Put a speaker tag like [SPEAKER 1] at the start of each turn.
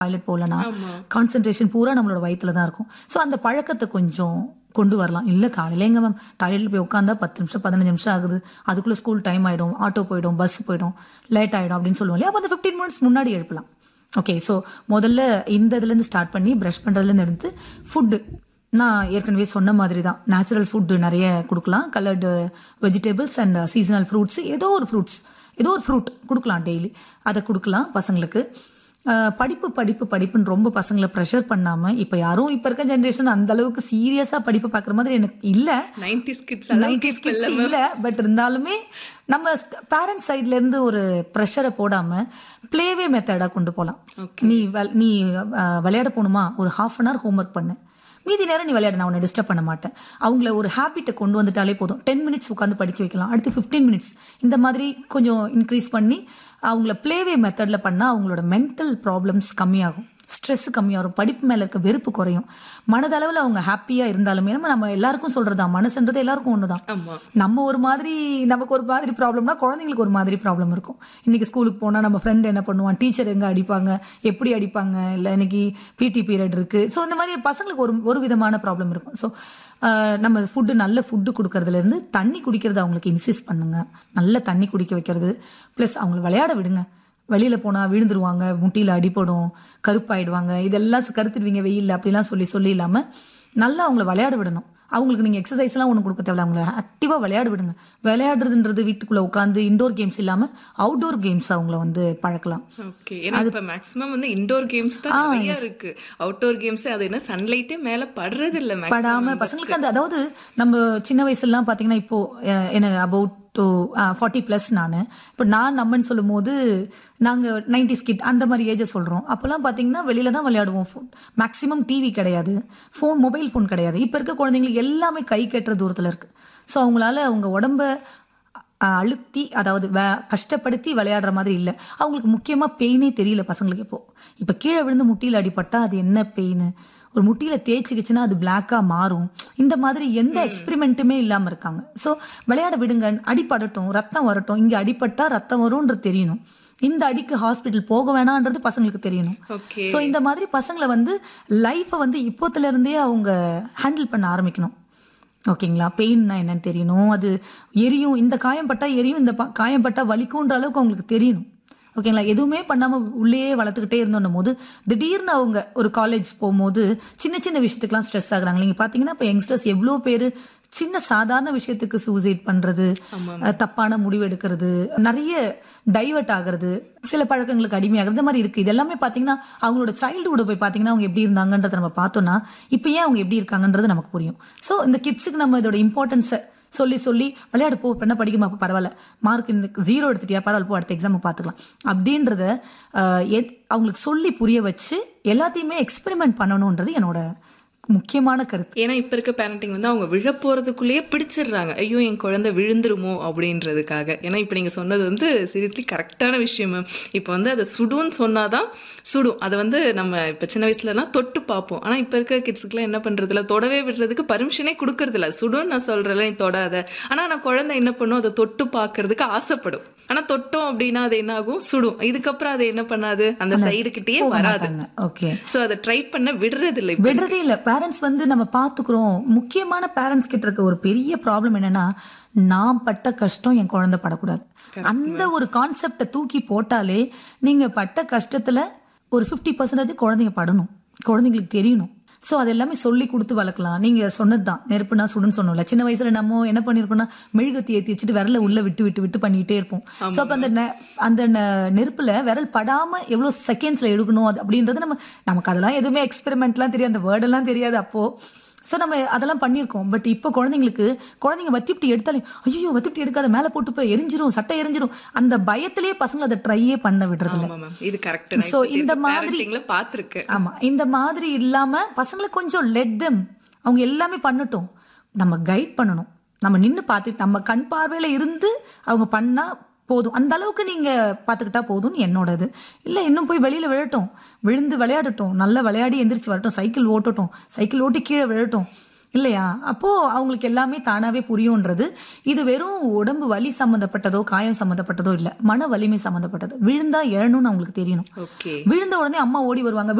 [SPEAKER 1] Toilet போகலனா concentration பூரா நம்மளோட வயித்துல தான் இருக்கும் ஸோ அந்த பழக்கத்தை கொஞ்சம் கொண்டு வரலாம் இல்லை காலையில எங்க மேம் டாய்லெட்டில் போய் உட்காந்தா பத்து நிமிஷம் பதினஞ்சு நிமிஷம் ஆகுது அதுக்குள்ளே ஸ்கூல் டைம் ஆகிடும் ஆட்டோ போயிடும் பஸ் போயிடும் லேட் ஆகிடும் அப்படின்னு சொல்லுவோம் இல்லையா அப்போ அந்த ஃபிஃப்டீன் மினிட்ஸ் முன்னாடி எழுப்பலாம் ஓகே ஸோ முதல்ல இந்த இதுலேருந்து ஸ்டார்ட் பண்ணி ப்ரஷ் பண்ணுறதுலேருந்து எடுத்து ஃபுட்டு நான் ஏற்கனவே சொன்ன மாதிரி தான் நேச்சுரல் ஃபுட்டு நிறைய கொடுக்கலாம் coloured vegetables and seasonal fruits ஏதோ ஒரு ஃப்ரூட்ஸ் ஏதோ ஒரு ஃப்ரூட் கொடுக்கலாம் டெய்லி அதை கொடுக்கலாம் பசங்களுக்கு அஹ், படிப்பு படிப்பு படிப்புன்னு ரொம்ப பசங்களை ப்ரெஷர் பண்ணாமல் இப்போ யாரும் இப்போ இருக்க ஜென்ரேஷன் அந்த அளவுக்கு சீரியஸாக படிப்பு பார்க்குற மாதிரி எனக்கு இல்லை
[SPEAKER 2] நைன்டிஸ் கிட்ஸ்
[SPEAKER 1] நைன்டிஸ் கிட்ஸ் இல்ல பட் இருந்தாலுமே நம்ம பேரண்ட்ஸ் சைட்ல இருந்து ஒரு ப்ரெஷரை போடாம பிளேவே மெத்தடா கொண்டு போலாம் நீ வெ- நீ அஹ், விளையாட போகணுமா ஒரு ஹாஃப் அன் ஹவர் ஹோம்ஒர்க் பண்ணு மீதி நேரம் நீ விளையாட நான் உன்னை டிஸ்டர்ப் பண்ண மாட்டேன் அவங்கள ஒரு ஹேபிட்டை கொண்டு வந்துட்டாலே போதும் டென் மினிட்ஸ் உட்காந்து படிக்க வைக்கலாம் அடுத்து ஃபிஃப்டீன் மினிட்ஸ் இந்த மாதிரி கொஞ்சம் இன்க்ரீஸ் பண்ணி அவங்கள பிளேவே மெத்தடில் பண்ணால் அவங்களோட மென்டல் ப்ராப்ளம்ஸ் கம்மியாகும் ஸ்ட்ரெஸ் கம்மியாகும் படிப்பு மேலே இருக்க வெறுப்பு குறையும் மனதளவில் அவங்க ஹாப்பியாக இருந்தாலுமே நம்ம நம்ம எல்லாருக்கும் சொல்கிறதா மனசுன்றது எல்லாருக்கும் ஒன்று தான்
[SPEAKER 2] ஆமா
[SPEAKER 1] நம்ம ஒரு மாதிரி நமக்கு ஒரு மாதிரி ப்ராப்ளம்னா குழந்தைங்களுக்கு ஒரு மாதிரி ப்ராப்ளம் இருக்கும் இன்னைக்கு ஸ்கூலுக்கு போனால் நம்ம ஃப்ரெண்ட் என்ன பண்ணுவான் டீச்சர் எங்கே அடிப்பாங்க எப்படி அடிப்பாங்க இல்லை இன்னைக்கு பிடி பீரியட் இருக்குது ஸோ இந்த மாதிரி பசங்களுக்கு ஒரு ஒரு விதமான ப்ராப்ளம் இருக்கும் ஸோ நம்ம ஃபுட்டு நல்ல ஃபுட்டு கொடுக்கறதுலேருந்து தண்ணி குடிக்கிறது அவங்களுக்கு இன்சிஸ்ட் பண்ணுங்க நல்ல தண்ணி குடிக்க வைக்கிறது ப்ளஸ் அவங்களை விளையாட விடுங்க வெளியில் போனால் விழுந்துருவாங்க முட்டியில் அடிபடும் கருப்பாயிடுவாங்க இதெல்லாம் கருத்துடுவீங்க வெயில்ல அப்படிலாம் சொல்லி சொல்லி இல்லாமல் நல்லா அவங்கள விளையாட விடணும் அவங்களுக்கு நீங்கள் எக்ஸசைஸ்லாம் ஒன்றும் கொடுக்க தேவையில்ல அவங்கள ஆக்டிவாக விளையாட விடுங்க விளையாடுறதுன்றது வீட்டுக்குள்ளே உட்காந்து இண்டோர் கேம்ஸ் இல்லாமல் அவுட்டோர் கேம்ஸ் அவங்கள வந்து பழக்கலாம்
[SPEAKER 2] ஓகே ஏன்னா இப்ப மேக்ஸிமம் வந்து இண்டோர் கேம்ஸ் தான் நிறைய இருக்கு அவுட்டோர் கேம்ஸ் அது என்ன சன்லைட்டே மேல படுறது இல்ல maximum.
[SPEAKER 1] படாம பசங்களுக்கு அந்த அதாவது நம்ம சின்ன வயசுலலாம் பார்த்தீங்கன்னா இப்போ அஹ், என்ன அபவுட் டு ஃபார்ட்டி ப்ளஸ் நான் இப்போ நான் நம்மன்னு சொல்லும் போது நாங்கள் நைன்டிஸ் கிட் அந்த மாதிரி ஏஜை சொல்கிறோம் அப்போல்லாம் பார்த்தீங்கன்னா வெளியில தான் விளையாடுவோம் ஃபோன் மேக்ஸிமம் டிவி கிடையாது ஃபோன் மொபைல் ஃபோன் கிடையாது இப்போ இருக்க குழந்தைங்களுக்கு எல்லாமே கை கட்டுற தூரத்தில் இருக்குது ஸோ அவங்களால அவங்க உடம்ப அஹ், அழுத்தி அதாவது வே கஷ்டப்படுத்தி விளையாடுற மாதிரி இல்லை அவங்களுக்கு முக்கியமாக பெயினே தெரியல பசங்களுக்கு இப்போ இப்போ கீழே விழுந்து முட்டியில் அடிபட்டா அது என்ன பெயின் ஒரு முட்டியில தேய்ச்சிக்கிச்சுன்னா அது பிளாக்கா மாறும் இந்த மாதிரி எந்த எக்ஸ்பெரிமெண்ட்டுமே இல்லாம இருக்காங்க ஸோ விளையாட விடுங்க அடிபடட்டும் ரத்தம் வரட்டும் இங்க அடிபட்டா ரத்தம் வரும்ன்றது தெரியணும் இந்த அடிக்கு ஹாஸ்பிட்டல் போக வேணான்றது பசங்களுக்கு தெரியணும்
[SPEAKER 2] ஓகே
[SPEAKER 1] ஸோ இந்த மாதிரி பசங்களை வந்து லைஃப்பை வந்து இப்போத்துல இருந்தே அவங்க ஹேண்டில் பண்ண ஆரம்பிக்கணும் ஓகேங்களா பெயின்னா என்னன்னு தெரியணும் அது எரியும் இந்த காயம் பட்டா எரியும் இந்த ப- காயம் பட்டா வலிக்கும்ன்ற அளவுக்கு அவங்களுக்கு தெரியணும் ஓகேங்களா எதுவுமே பண்ணாமல் உள்ளே வளர்த்துக்கிட்டே இருந்தோன்னும் போது திடீர்னு அவங்க ஒரு காலேஜ் போகும்போது சின்ன சின்ன விஷயத்துக்குலாம் ஸ்ட்ரெஸ் ஆகுறாங்க நீங்கள் பார்த்தீங்கன்னா இப்போ யங்ஸ்டர்ஸ் எவ்வளோ பேர் சின்ன சாதாரண விஷயத்துக்கு சூசைட் பண்ணுறது தப்பான முடிவு எடுக்கிறது நிறைய டைவர்ட் ஆகுறது சில பழக்கங்களுக்கு அடிமையாகிறது இந்த மாதிரி இருக்குது இது எல்லாமே பார்த்தீங்கன்னா அவங்களோட சைல்டுஹுட் போய் பார்த்தீங்கன்னா அவங்க எப்படி இருந்தாங்கன்றதை நம்ம பார்த்தோன்னா இப்போ ஏன் அவங்க எப்படி இருக்காங்கன்றது நமக்கு புரியும் ஸோ இந்த கிட்ஸுக்கு நம்ம இதோட இம்பார்ட்டன்ஸை சொல்லி சொல்லி விளையாடு போ இப்ப என்ன படிக்குமா அப்போ பரவாயில்ல மார்க் இந்த ஜீரோ எடுத்துட்டியா பரவாயில்ல போ அடுத்த எக்ஸாம் பார்த்துக்கலாம் அப்படின்றத ஆஹ், எத்- அவங்களுக்கு சொல்லி புரிய வச்சு எல்லாத்தையுமே எக்ஸ்பெரிமெண்ட் பண்ணணுன்றது என்னோட முக்கியமான கருத்து
[SPEAKER 2] ஏன்னா இப்ப இருக்க பேரண்டிங் வந்து அவங்க விழ போறதுக்குள்ளேயே பிடிச்சிடுறாங்க ஐயோ என் குழந்தை விழுந்துருமோ அப்படின்றதுக்காக ஏன்னா இப்ப நீங்க சொன்னது வந்து சீரியஸ்லி கரெக்டான விஷயம் மேம் இப்போ வந்து அதை சுடுன்னு சொன்னாதான் சுடும் அதை வந்து நம்ம இப்ப சின்ன வயசுலலாம் தொட்டு பார்ப்போம் ஆனா இப்ப இருக்க கிட்ஸுக்குலாம் என்ன பண்றதுல தொடவே விடுறதுக்கு பர்மிஷனே கொடுக்கறது இல்ல சுடுன்னு நான் சொல்றேன்ல நீ தொடாத ஆனா நான் குழந்தை என்ன பண்ணும் அதை தொட்டு பார்க்கிறதுக்கு ஆசைப்படும் ஆனா தொட்டோம் அப்படின்னா அது என்ன ஆகும் சுடும் இதுக்கப்புறம் அது என்ன பண்ணாது அந்த சைடு கிட்டேயே வராது
[SPEAKER 1] ஓகே
[SPEAKER 2] சோ அதை ட்ரை பண்ண விடுறது இல்லை இப்ப.
[SPEAKER 1] விடுறதே இல்லை பேரண்ட்ஸ் வந்து நம்ம பார்த்துக்குறோம் முக்கியமான பேரண்ட்ஸ் கிட்ட இருக்க ஒரு பெரிய ப்ராப்ளம் என்னன்னா நான் பட்ட கஷ்டம் என் குழந்தை படக்கூடாது அந்த ஒரு கான்செப்டை தூக்கி போட்டாலே நீங்க பட்ட கஷ்டத்துல ஒரு ஃபிஃப்டி பர்சன்டேஜ் குழந்தைங்க படணும் குழந்தைங்களுக்கு தெரியணும் ஸோ அது எல்லாமே சொல்லி கொடுத்து வளர்க்கலாம் நீங்க சொன்னது தான் நெருப்புனா சுடுன்னு சொன்னோம்ல சின்ன வயசுல நம்ம என்ன பண்ணிருக்கோம்னா மெழுகுத்தி ஏற்றி வச்சுட்டு விரல உள்ள விட்டு விட்டு விட்டு பண்ணிட்டே இருப்போம் ஸோ அப்போ அந்த நெ- அந்த நெ- நெருப்புல விரல் படாம எவ்வளோ செகண்ட்ஸ்ல எடுக்கணும் அது அப்படின்றது நம்ம நமக்கு அதெல்லாம் எதுவுமே எக்ஸ்பெரிமெண்ட்லாம் தெரியாது அந்த வேர்டெல்லாம் தெரியாது அப்போ ஸோ நம்ம அதெல்லாம் பண்ணியிருக்கோம் பட் இப்போ குழந்தைங்களுக்கு குழந்தைங்க வத்திப்பிட்டி எடுத்தாலே ஐயோ வத்திப்பிட்டி எடுக்காத மேலே போட்டு போய் எரிஞ்சிரும் சட்டை எரிஞ்சிரும் அந்த பயத்திலேயே பசங்களை அதை ட்ரையே பண்ண விடுறதில்ல
[SPEAKER 2] ஆமா மேம் இது கரெக்ட்
[SPEAKER 1] So, இந்த மாதிரி-
[SPEAKER 2] பாத்திருக்கேன்
[SPEAKER 1] ஆமா இந்த மாதிரி இல்லாம பசங்களை கொஞ்சம் லெட் them அவங்க எல்லாமே பண்ணட்டும் நம்ம கைட் பண்ணணும் நம்ம நின்று பார்த்துட்டு நம்ம கண் பார்வையில இருந்து அவங்க பண்ணா போதும் அந்த அளவுக்கு நீங்க பார்த்துக்கிட்டா போதும்னு என்னோடது இல்ல இன்னும் போய் வெளியில விழட்டும் விழுந்து விளையாடட்டும் நல்லா விளையாடி எந்திரிச்சு வரட்டும் சைக்கிள் ஓட்டட்டும் சைக்கிள் ஓட்டி கீழே விழட்டும் இல்லையா அப்போ அவங்களுக்கு எல்லாமே தானாவே புரியும்ன்றது இது வெறும் உடம்பு வலி சம்மந்தப்பட்டதோ காயம் சம்மந்தப்பட்டதோ இல்லை மன வலிமை சம்மந்தப்பட்டது விழுந்தா எழணும்னு அவங்களுக்கு தெரியணும்
[SPEAKER 2] ஓகே
[SPEAKER 1] விழுந்த உடனே அம்மா ஓடி வருவாங்க